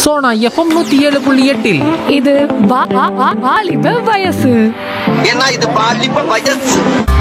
Sona FM நூத்தி ஏழு புள்ளி எட்டில் இது வா- வா- வா- வாலிப வயசு ஏன்னா இது பாலிப்ப வயசு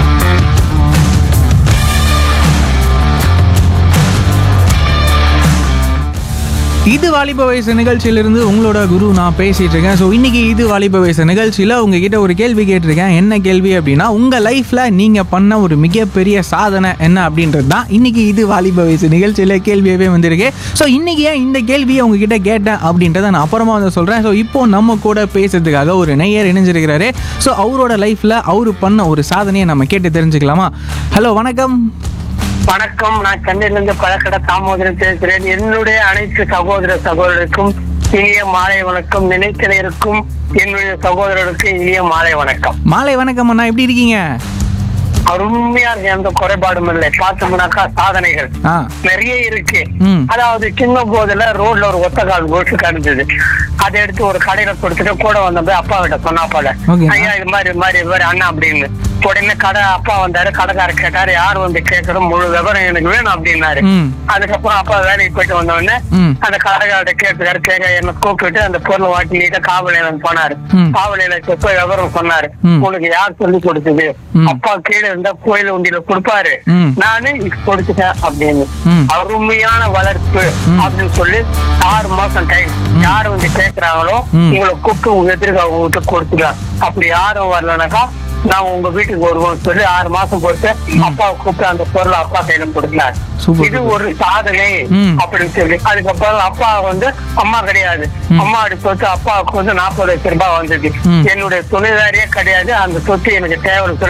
இது வாலிப வயசு நிகழ்ச்சியிலிருந்து உங்களோட குரு நான் பேசிட்டு இருக்கேன் ஸோ இன்னைக்கு இது வாலிப வயசு நிகழ்ச்சியில் உங்ககிட்ட ஒரு கேள்வி கேட்டிருக்கேன் என்ன கேள்வி அப்படின்னா உங்க லைஃப்ல நீங்க பண்ண ஒரு மிகப்பெரிய சாதனை என்ன அப்படின்றது தான் இன்னைக்கு இது வாலிப வயசு நிகழ்ச்சியில கேள்வியாகவே வந்திருக்கு ஸோ இன்னைக்கு ஏன் இந்த கேள்வியை உங்ககிட்ட கேட்டேன் அப்படின்றத நான் அப்புறமா வந்து சொல்றேன் ஸோ இப்போ நம்ம கூட பேசுறதுக்காக ஒரு நெய்யர் இணைஞ்சிருக்கிறாரு ஸோ அவரோட லைஃப்ல அவரு பண்ண ஒரு சாதனையை நம்ம கேட்டு தெரிஞ்சுக்கலாமா ஹலோ வணக்கம் வணக்கம் நான் சென்னையிலிருந்து பழக்கடை தாமோதரன் பேசுகிறேன் என்னுடைய அனைத்து சகோதர சகோதரருக்கும் இனிய மாலை வணக்கம் நினைத்தினருக்கும் என்னுடைய சகோதரருக்கு இனிய மாலை வணக்கம் மாலை வணக்கம் அண்ணா எப்படி இருக்கீங்க அருமையா இருக்கு எந்த குறைபாடும் இல்லை பார்த்தோம்னாக்கா சாதனைகள் ஆ நிறைய இருக்கு ம். அதாவது சின்ன போதுல ரோட்ல ஒரு ஒத்த கால் கோட்டு கிடந்தது அதை எடுத்து ஒரு கடையில கொடுத்துட்டு கூட வந்த போய் அப்பா கிட்ட சொன்னாப்பால Okay. ஐயா இது மாதிரி இது மாதிரி இது மாதிரி அண்ணா அப்படின்னு உடனே கடை அப்பா வந்தாரு கடைக்காரர் கேட்டாரு யார் வந்து கேட்கறோம் முழு விவரம் எனக்கு வேணும் அப்படின்னாரு ம் அதுக்கப்புறம் அப்பா வேலைக்கு போயிட்டு வந்த உடனே ம். அந்த கடைக்காரர்கிட்ட கேட்கிறாரு கேட்க என்ன கூப்பிட்டு அந்த பொருளை வாட்டி நீட்ட காவலையில போனாரு ம். காவலையில போய் விவரம் சொன்னாரு ம். உனக்கு யார் சொல்லி கொடுத்தது ம். அப்பா கீழே இருந்தா கோயில் உண்டியில கொடுப்பாரு ம். நானு இது கொடுத்துட்டேன் அப்படின்னு ம். அருமையான வளர்ப்பு ம். அப்படின்னு சொல்லி ஆறு மாசம் டைம் யாரு வந்து கேக்குறாங்களோ ம். உங்களை கூப்பிட்டு உங்க எதிர்க்க அவங்க கிட்ட கொடுத்துக்கலாம் அப்படி யாரும் வரலனாக்கா நான் உங்க வீட்டுக்கு வருவோம் சொல்லி ஆறு மாசம் போட்டு அப்பாவை கூப்பிட்டு அந்த பொருளை அப்பா கையில கொடுக்கலாம் Super. இது ஒரு சாதனை ம். அப்படின்னு சொல்லி அதுக்கப்புறம் அப்பா வந்து அம்மா கிடையாது அம்மா அப்படி சொத்து அப்பாவுக்கு வந்து நாற்பது லட்சம் ரூபாய் வந்தது ம். என்னுடைய துணைதாரியே கிடையாது அந்த சொத்து எனக்கு தேவை